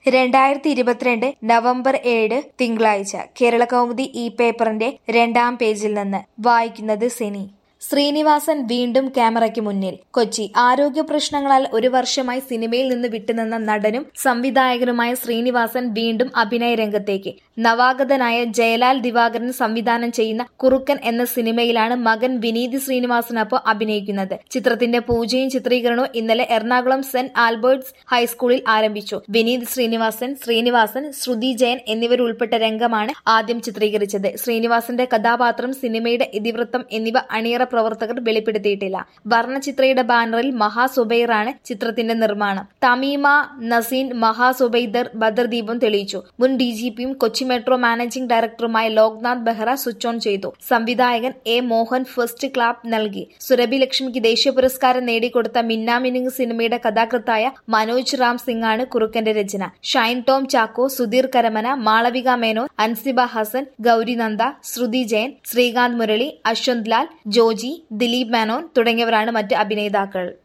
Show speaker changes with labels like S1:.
S1: രണ്ടായിരത്തി ഇരുപത്തിരണ്ട് നവംബർ ഏഴ് തിങ്കളാഴ്ച കേരളകൗമുദി ഈ പേപ്പറിന്റെ രണ്ടാം പേജിൽ നിന്ന് വായിക്കുന്നത് സിനി ശ്രീനിവാസൻ വീണ്ടും ക്യാമറയ്ക്ക് മുന്നിൽ കൊച്ചി ആരോഗ്യ പ്രശ്നങ്ങളാൽ ഒരു വർഷമായി സിനിമയിൽ നിന്ന് വിട്ടുനിന്ന നടനും സംവിധായകനുമായ ശ്രീനിവാസൻ വീണ്ടും അഭിനയ രംഗത്തേക്ക് നവാഗതനായ ജയലാൽ ദിവാകരൻ സംവിധാനം ചെയ്യുന്ന കുറുക്കൻ എന്ന സിനിമയിലാണ് മകൻ വിനീത് ശ്രീനിവാസനൊപ്പം അഭിനയിക്കുന്നത് ചിത്രത്തിന്റെ പൂജയും ചിത്രീകരണവും ഇന്നലെ എറണാകുളം സെന്റ് ആൽബർട്ട്സ് ഹൈസ്കൂളിൽ ആരംഭിച്ചു വിനീത് ശ്രീനിവാസൻ ശ്രീനിവാസൻ ശ്രുതി ജയൻ എന്നിവരുൾപ്പെട്ട രംഗമാണ് ആദ്യം ചിത്രീകരിച്ചത് ശ്രീനിവാസന്റെ കഥാപാത്രം സിനിമയുടെ ഇതിവൃത്തം എന്നിവ അണിയറ പ്രവർത്തകർ വെളിപ്പെടുത്തിയിട്ടില്ല വർണ്ണചിത്രയുടെ ബാനറിൽ മഹാ സുബൈറാണ് ചിത്രത്തിന്റെ നിർമ്മാണം തമീമ നസീൻ മഹാ സുബൈദർ ബദർദീപം തെളിയിച്ചു മുൻ ഡി ജി പിയും കൊച്ചി മെട്രോ മാനേജിംഗ് ഡയറക്ടറുമായ ലോക്നാഥ് ബെഹ്റ സ്വിച്ച് ഓൺ ചെയ്തു സംവിധായകൻ എ മോഹൻ ഫസ്റ്റ് ക്ലാപ്പ് നൽകി സുരഭി ലക്ഷ്മിക്ക് ദേശീയ പുരസ്കാരം നേടിക്കൊടുത്ത മിന്നാമിനുങ് സിനിമയുടെ കഥാകൃത്തായ മനോജ് റാം സിംഗ് ആണ് കുറുക്കന്റെ രചന ഷൈൻ ടോം ചാക്കോ സുധീർ കരമന മാളവിക മേനോൻ അൻസിബ ഹസൻ ഗൌരി നന്ദ ശ്രുതി ജയൻ ശ്രീകാന്ത് മുരളി അശ്വന്ത് ലാൽ ജോജി ദിലീപ് മേനോൻ തുടങ്ങിയവരാണ് മറ്റ് അഭിനേതാക്കൾ